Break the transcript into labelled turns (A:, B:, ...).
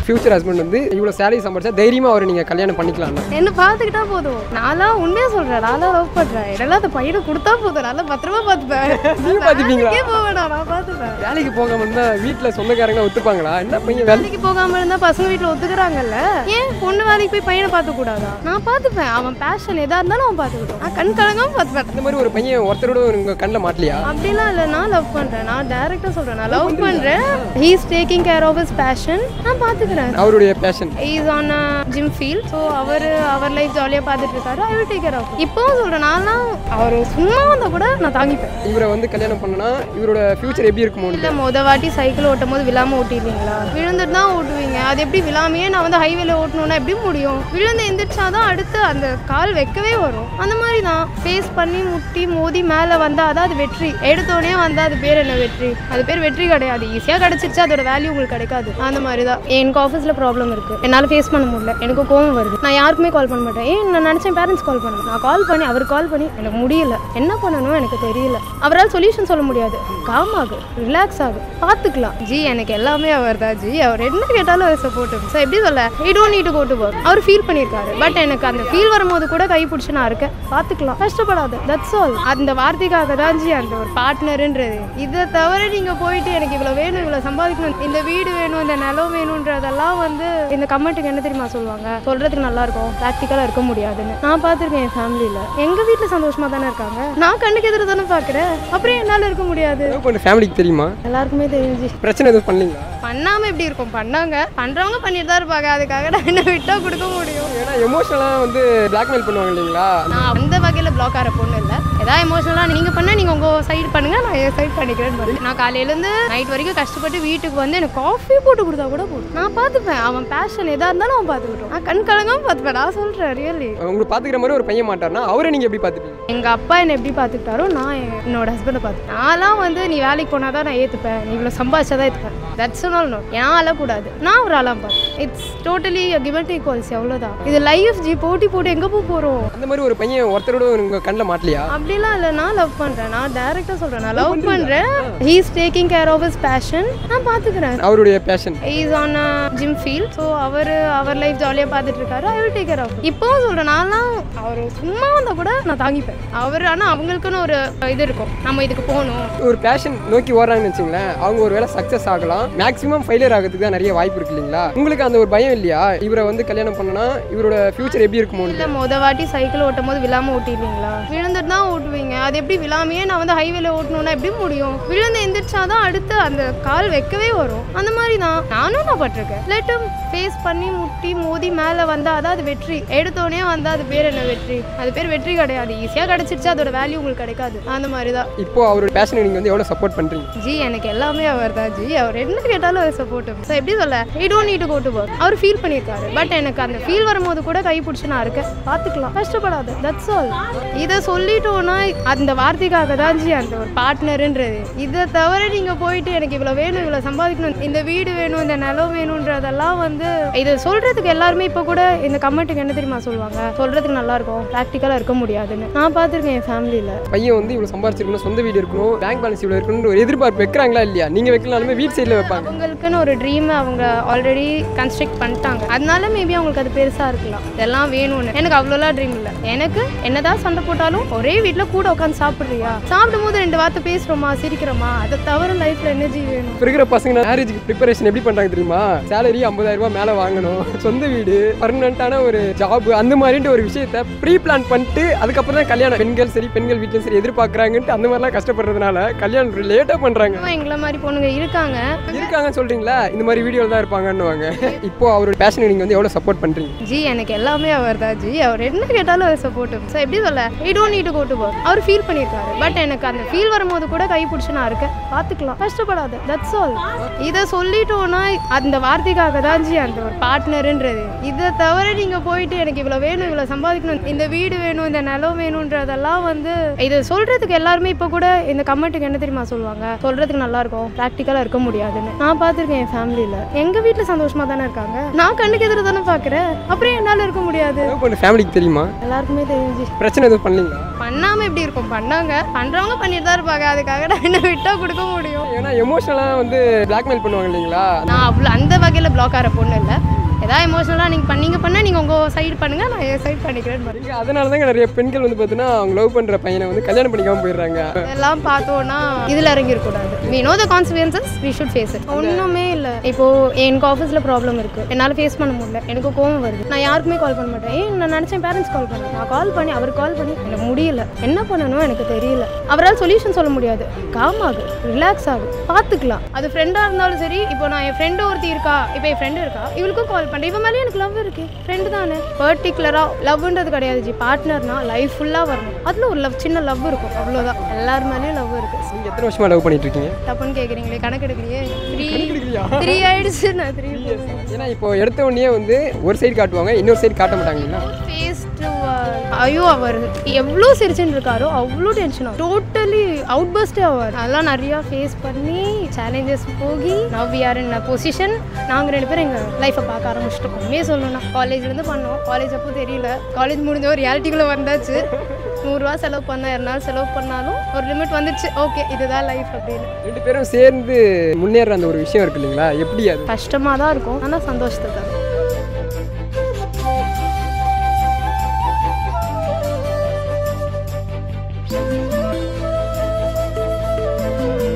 A: Future husband வந்து இவ்வளோ salary சம்பாதிச்சா தைரியமாக அவர் நீங்கள் கல்யாணம் பண்ணிக்கலாம்
B: என்ன பார்த்துக்கிட்டா போதும் நான்லாம் உண்மையா சொல்றேன் நான்லாம் லவ் பண்றேன் என்னெல்லாம் அந்த பையனை கொடுத்தா போதும் நல்லா பத்திரமா பார்த்துப்பேன்
A: நீங்க பார்த்துப்பீங்களா?
B: வேலைக்கே போக வேணாம் நான் பார்த்துப்பேன்
A: வேலைக்கு போகாம இருந்தால் வீட்டில் சொந்தக்காரங்க ஒத்துப்பாங்களா என்ன பையன் வேலை
B: வேலைக்கு போகாம இருந்தா பசங்க வீட்ல ஒத்துக்கிறாங்கல்ல ஏன் பொண்ணு வேலைக்கு போய் பையனை பார்த்து கூடாதா நான் பார்த்துப்பேன் அவன் பேஷன் எதா இருந்தாலும் அவன் பார்த்துக்கிட்டோம் நான் கண் கலங்காம பார்த்துப்பேன்
A: இந்த மாதிரி ஒரு பையன் ஒருத்தரோட உங்கள் கண்ணில் மாட்டலையா
B: அப்படிலாம் இல்லை நான் லவ் பண்றேன் நான் டேரக்டா சொல்றேன் நான் லவ் பண்றேன் he is taking care of his passion நான் பார்த்துக்கிறேன்
A: அவருடைய passion
B: is on gym feel so அவர் அவர் லைஃப் ஜாலியாக பார்த்துட்டு இருக்காரு I will take care of இப்போவும் சொல்கிறேன் நான்லாம் அவர் சும்மா வந்தால் கூட நான் தாங்கிப்பேன்
A: இவரை வந்து கல்யாணம் பண்ணனா இவரோட ஃபியூச்சர் எப்படி இருக்குமோ
B: இல்லை மொத வாட்டி சைக்கிள் ஓட்டும் போது விழாம ஓட்டிடுவீங்களா விழுந்துட்டு தான் ஓட்டுவீங்க அது எப்படி விழாமையே நான் வந்து ஹைவேல ஓட்டணும்னா எப்படி முடியும் விழுந்து எந்திரிச்சாதான் அடுத்து அந்த கால் வைக்கவே வரும் அந்த மாதிரி தான் ஃபேஸ் பண்ணி முட்டி மோதி மேலே வந்தால் தான் அது வெற்றி எடுத்தோடனே வந்தால் அது பேர் என்ன வெற்றி அது பேர் வெற்றி கிடையாது ஈஸியாக கிடச்சிருச்சா அதோட வேல்யூ உங்களுக்கு கிடைக்காது அந்த மாதிரி தான் எனக்கு ஆஃபீஸில் ப்ராப்ளம் இருக்குது என்னால் ஃபேஸ் பண்ண முடியல எனக்கு கோவம் வருது நான் யாருக்குமே கால் பண்ண மாட்டேன் ஏன் நான் நினச்சேன் பேரண்ட்ஸ் கால் பண்ணேன் நான் கால் பண்ணி அவர் கால் பண்ணி எனக்கு முடியல என்ன பண்ணணும் எனக்கு தெரியல அவரால் சொல்யூஷன் சொல்ல முடியாது காம் ஆகு ரிலாக்ஸ் ஆகு பார்த்துக்கலாம் ஜி எனக்கு எல்லாமே அவர் தான் ஜி அவர் என்ன கேட்டாலும் அவர் சப்போர்ட் ஸோ எப்படி சொல்ல I don't need go to work அவர் ஃபீல் பண்ணியிருக்காரு பட் எனக்கு அந்த ஃபீல் வரும்போது கூட கை பிடிச்சி நான் இருக்கேன் பார்த்துக்கலாம் கஷ்டப்படாது தட்ஸ் ஆல் அந்த வார்த்தைக்காக தான் ஜி அந்த ஒரு பார்ட்னருன்றது இதை தவிர நீங்கள் போயிட்டு எனக்கு இவ்வளோ வேணும் இவ்வளோ சம்பாதிக்கணும் இந்த வீடு வேணும் இந்த நிலம் வேணுன்றதெல்லாம் வந்து இந்த கமெண்ட்டுக்கு என்ன தெரியுமா சொல்லுவாங்க சொல்கிறதுக்கு நல்லா இருக்கும் ப்ராக்டிக்கலாக இருக்க முடியாதுன்னு நான் பார்த்துருக்கேன் என் ஃபேமிலியில் எங்கள் வீட்டில் சந்தோஷமாக தானே இருக்காங்க நான் கண்ணுக்கு எதிர தானே பார்க்குறேன் அப்புறம் என்னால் இருக்க முடியாது
A: லவ் பண்ண ஃபேமிலிக்கு தெரியுமா
B: எல்லாருக்குமே தெரிஞ்சு
A: பிரச்சனை எதுவும் பண்ணலீங்களா
B: பண்ணாம எப்படி இருக்கும் பண்ணாங்க பண்றவங்க பண்ணிட்டு தான் இருப்பாங்க அதுக்காக நான் என்ன விட்டா கொடுக்க முடியும்
A: ஏன்னா எமோஷனலாக வந்து பிளாக்மெயில் பண்ணுவாங்க இல்லைங்களா
B: நான் அந்த வகையில் பிளாக் ஆகிற பொண்ணு இல்லை ஏதாவது எமோஷனலாக நீங்கள் பண்ணால் நீங்கள் உங்கள் சைடு பண்ணுங்க நான் என் சைடு பண்ணிக்கிறேன்னு நான் காலையிலேருந்து நைட் வரைக்கும் கஷ்டப்பட்டு வீட்டுக்கு வந்து எனக்கு காஃபி போட்டு கொடுத்தா கூட போதும் நான் பார்த்துப்பேன் அவன் பேஷன் எதாக இருந்தாலும் அவன் பார்த்துக்கிட்டோம் நான் கண் கலங்காம பார்த்துப்பேன் நான் சொல்கிறேன் ரியலி
A: உங்களை பார்த்துக்கிற மாதிரி ஒரு பையன் மாட்டார்னா அவரை நீங்கள் எப்படி பார்த்துப்பீங்க
B: எங்கள் அப்பா என்னை எப்படி பார்த்துக்கிட்டாரோ நான் என்- என்னோட ஹஸ்பண்டை பார்த்து நான்லாம் வந்து நீ வேலைக்கு போனால் தான் நான் ஏற்றுப்பேன் நீ இவ்வளோ சம்பாதிச்சா தான் ஏற்றுப்பேன் தட்ஸ் நாள் நோ நான் அழக்கூடாது நான் ஒரு ஆளாம் பார்த்து it's totally given take policy அவ்வளோதான் இது லைஃப் ஜி போட்டி போட்டு எங்கே போக போகிறோம்
A: அந்த மாதிரி ஒரு பையன் ஒருத்தரோட உங்கள் கண்ணில் மாட்டலையா
B: அப்படிலாம் இல்லை நான் லவ் பண்ணுறேன் நான் டேரெக்டாக சொல்கிறேன் நான் லவ் பண்ணுறேன் he is taking care of his passion நான் பார்த்துக்கிறேன்
A: அவருடைய passion
B: is on gym feel so அவர் அவர் லைஃப் ஜாலியாக பார்த்துட்டு இருக்காரு I will take care of இப்போவும் சொல்கிறேன் நான்லாம் அவர் சும்மா வந்தால் கூட நான் தாங்கிப்பேன் அவர் ஆனால் அவங்களுக்குன்னு ஒரு இது இருக்கும் நம்ம இதுக்கு போகணும்
A: ஒரு பேஷன் நோக்கி ஓடுறாங்கன்னு வச்சுங்களேன் அவங்க ஒரு வேளை சக்ஸஸ் ஆகலாம் மேக்ஸிமம் ஃபெயிலியர் ஆகிறதுக்கு தான் நிறைய வாய்ப்பு இருக்கு இல்லைங்களா உங்களுக்கு அந்த ஒரு பயம் இல்லையா இவரை வந்து கல்யாணம் பண்ணனா இவரோட ஃபியூச்சர் எப்படி இருக்குமோ
B: இல்லை மொத வாட்டி சைக்கிள் ஓட்டும் போது விழாம ஓட்டிடுவீங்களா விழுந்துட்டு தான் ஓட்டுவீங்க அது எப்படி விழாமையே நான் வந்து ஹைவேல ஓட்டணும்னா எப்படி முடியும் விழுந்து எந்திரிச்சாதான் அடுத்து அந்த கால் வைக்கவே வரும் அந்த மாதிரி தான் நானும் நான் பட்டிருக்கேன் லெட்டும் ஃபேஸ் பண்ணி முட்டி மோதி மேலே வந்தால் அதான் அது வெற்றி எடுத்தோடனே வந்தால் அது பேர் என்ன வெற்றி அது பேர் வெற்றி கிடையாது ஈஸியாக கிடச்சிருச்சு அதோட வேல்யூ உங்களுக்கு கிடைக்காது அந்த மாதிரி தான்
A: இப்போ அவரோட பேஷனை நீங்கள் வந்து எவ்வளோ சப்போர்ட் பண்ணுறீங்க
B: ஜி எனக்கு எல்லாமே அவர் தான் ஜி அவர் என்ன கேட்டாலும் அவர் சப்போர்ட் ஸோ எப்படி சொல்ல I don't need go to work அவர் ஃபீல் பண்ணியிருக்காரு பட் எனக்கு அந்த ஃபீல் வரும்போது கூட கை பிடிச்சி நான் இருக்கேன் பார்த்துக்கலாம் கஷ்டப்படாது தட்ஸ் ஆல் இதை சொல்லிட்டோன்னா அந்த வார்த்தைக்காக தான் ஜி அந்த ஒரு பார்ட்னருன்றது இதை தவிர நீங்கள் போயிட்டு எனக்கு இவ்வளோ வேணும் இவ்வளோ சம்பாதிக்கணும் இந்த வீடு வேணும் இந்த நிலம் வேணுன்றதெல்லாம் வந்து இது சொல்கிறதுக்கு எல்லாருமே இப்போ கூட இந்த கமெண்ட்டுக்கு என்ன தெரியுமா சொல்லுவாங்க சொல்கிறதுக்கு நல்லா இருக்கும் ப்ராக்டிக்கலாக இருக்க முடியாதுன்னு நான் பார்த்துருக்கேன் என் ஃபேமிலியில்
A: பையன் வந்து இவ்வளோ சம்பாரிச்சிருக்கணும் சொந்த வீடு இருக்கணும் பேங்க் பேலன்ஸ் இவ்வளோ இருக்கணும்னு ஒரு எதிர்பார்ப்பு வைக்கிறாங்களா இல்லையா நீங்கள் வைக்கலாலுமே வீட் சைடில் வைப்பாங்க
B: அவங்களுக்குன்னு ஒரு ட்ரீம் அவங்க ஆல்ரெடி கன்ஸ்ட்ரக்ட் பண்ணிட்டாங்க அதனால மேபி அவங்களுக்கு அது பெருசாக இருக்கலாம் இதெல்லாம் வேணும்னு எனக்கு அவ்வளோலாம் ட்ரீம் இல்லை எனக்கு என்னதான் சண்டை போட்டாலும் ஒரே வீட்டில் கூட உட்காந்து சாப்பிட்றியா சாப்பிடும் போது ரெண்டு வார்த்தை பேசுகிறோமா சிரிக்கிறோமா அதை தவிர லைஃப்பில் எனர்ஜி வேணும்
A: இப்போ இருக்கிற பசங்க மேரேஜுக்கு ப்ரிப்பரேஷன் எப்படி பண்ணுறாங்க தெரியுமா சேலரி ஐம்பதாயிரம் ரூபாய் மேலே வாங்கணும் சொந்த வீடு பர்மனண்ட்டான ஒரு ஜாப் அந்த மாதிரின்ட்டு ஒரு விஷயத்த ப்ரீ பிளான் பண்ணிட்டு அதுக்கப்புறம் தான் கல்யாணம் பெண்கள் சரி பெண்கள் வீட்டிலும் சரி எதிர்பார்க்குறாங்கன்ட்டு அந்த மாதிரிலாம் கஷ்டப்படுறதுனால கல்யாணம் லேட்டாக பண்ணுறாங்க
B: இன்னும் எங்களை மாதிரி பொண்ணுங்க இருக்காங்க
A: இருக்காங்கன்னு சொல்றீங்களா இந்த மாதிரி வீடியோவில் தான் இருப்பாங்கன்னுவாங்க இப்போ அவரோட பேஷனை நீங்கள் வந்து எவ்வளோ சப்போர்ட் பண்ணுறீங்க
B: ஜி எனக்கு எல்லாமே அவர் தான் ஜி அவர் என்ன கேட்டாலும் அவர் சப்போர்ட் ஸோ எப்படி சொல்ல I don't need go to work அவர் ஃபீல் பண்ணியிருக்காரு பட் எனக்கு அந்த ஃபீல் வரும்போது கூட கை பிடிச்சி நான் இருக்கேன் பார்த்துக்கலாம் கஷ்டப்படாது தட்ஸ் ஆல் இதை சொல்லிட்டோன்னா அந்த வார்த்தைக்காக தான் ஜி அந்த ஒரு பார்ட்னருன்றது இதை தவிர நீங்கள் போயிட்டு எனக்கு இவ்வளோ வேணும் இவ்வளோ சம்பாதிக்கணும் இந்த வீடு வேணும் இந்த நிலம் வேணுன்றதெல்லாம் வந்து இது சொல்கிறதுக்கு எல்லாருமே இப்போ கூட இந்த கமெண்ட்டுக்கு என்ன தெரியுமா சொல்லுவாங்க சொல்கிறதுக்கு நல்லா இருக்கும் ப்ராக்டிக்கலாக இருக்க முடியாதுன்னு நான் பார்த்துருக்கேன் என் ஃபேமிலியில் எங்கள் வீட்டில் சந்தோஷமாக தானே இருக்காங்க நான் கண்ணுக்கு எதிர தானே பார்க்குறேன் அப்புறம் என்னால் இருக்க முடியாது
A: லவ் பண்ண ஃபேமிலிக்கு தெரியுமா
B: எல்லாருக்குமே தெரிஞ்சு
A: பிரச்சனை எதுவும் பண்ணலீங்களா
B: பண்ணாமல் எப்படி இருக்கும் பண்ணாங்க பண்ணுறவங்க பண்ணிட்டு தான் இருப்பாங்க அதுக்காக நான் என்ன விட்டால் கொடுக்க முடியும்
A: ஏன்னா எமோஷனலாக வந்து பிளாக்மெயில் பண்ணுவாங்க இல்லைங்களா
B: நான் அவ்வளோ அந்த வகையில் பிளாக் ஆகிற பொண்ணு இல்லை ஏதாவது எமோஷனலாக நீங்கள் பண்ணீங்க பண்ணால் நீங்கள் உங்கள் சைடு பண்ணுங்கள் நான் என் சைடு பண்ணிக்கிறேன் பாருங்க
A: இங்க அதனால தாங்க நிறைய பெண்கள் வந்து பார்த்தீங்கன்னா அவங்க லவ் பண்ணுற பையனை வந்து கல்யாணம் பண்ணிக்காம போயிடுறாங்க
B: இதெல்லாம் பார்த்தோன்னா இதில் இறங்கிடக்கூடாது we know the consequences we should face it ஒன்றுமே இல்லை இப்போ எனக்கு ஆஃபீஸில் ப்ராப்ளம் இருக்குது என்னால் ஃபேஸ் பண்ண முடியல எனக்கு கோவம் வருது நான் யாருக்குமே கால் பண்ண மாட்டேன் ஏன் நான் நினச்சேன் பேரண்ட்ஸ் கால் பண்ணேன் நான் கால் பண்ணி அவர் கால் பண்ணி எனக்கு முடியல என்ன பண்ணணும் எனக்கு தெரியல அவரால் சொல்யூஷன் சொல்ல முடியாது காம் ஆகு ரிலாக்ஸ் ஆகு பார்த்துக்கலாம் அது ஃப்ரெண்டாக இருந்தாலும் சரி இப்போ நான் என் ஃப்ரெண்டு ஒருத்தி இருக்கா இப்போ என் ஃப்ரெண்டு இருக்கா இவளுக்கும் கால் பண்ணுறேன் இவன் மேலே எனக்கு லவ் இருக்கு ஃப்ரெண்டு தானே பர்டிகுலராக லவ்ன்றது கிடையாது ஜி பார்ட்னர்னா லைஃப் ஃபுல்லாக வரணும் அதில் ஒரு லவ் சின்ன லவ் இருக்கும் அவ்வளோதான் எல்லார் மேலேயும் லவ் இருக்குது
A: நீங்கள் எத்தனை வருஷமா லவ் பண்ணிட்டு இருக்கீங்க
B: தப்புன்னு கேட்குறீங்களே கணக்கு எடுக்கலையே த்ரீ
A: எடுக்கலையா?
B: த்ரீ ஆயிடுச்சு நான் த்ரீ
A: ஏன்னா இப்போ எடுத்த உடனே வந்து ஒரு சைடு காட்டுவாங்க இன்னொரு சைடு காட்ட மாட்டாங்களா
B: ஃபேஸ் டு ஐயோ அவர் எவ்வளோ சிரிச்சுன்னு இருக்காரோ அவ்வளோ டென்ஷன் ஆகும் டோட்டலி அவுட் பஸ்டே ஆவார் அதெல்லாம் நிறையா ஃபேஸ் பண்ணி சேலஞ்சஸ் போகி now we are in a position நாங்கள் ரெண்டு பேரும் எங்கள் லைஃப்பை பார்க்க ஆரம்பிச்சிட்டோம் உண்மையே சொல்லணும்னா காலேஜ்லேருந்து பண்ணோம் காலேஜ் அப்போ தெரியல காலேஜ் முடிஞ்ச ஒரு ரியாலிட்டிக்குள்ளே வந்தாச்சு நூறுரூவா செலவு பண்ண இரநாள் செலவு பண்ணாலும் ஒரு லிமிட் வந்துடுச்சு ஓகே இதுதான் லைஃப் அப்படின்னு
A: ரெண்டு பேரும் சேர்ந்து முன்னேற அந்த ஒரு விஷயம் இருக்கு இல்லைங்களா எப்படி அது
B: கஷ்டமாக தான் இருக்கும் ஆனால் சந்தோஷத்தை தரும்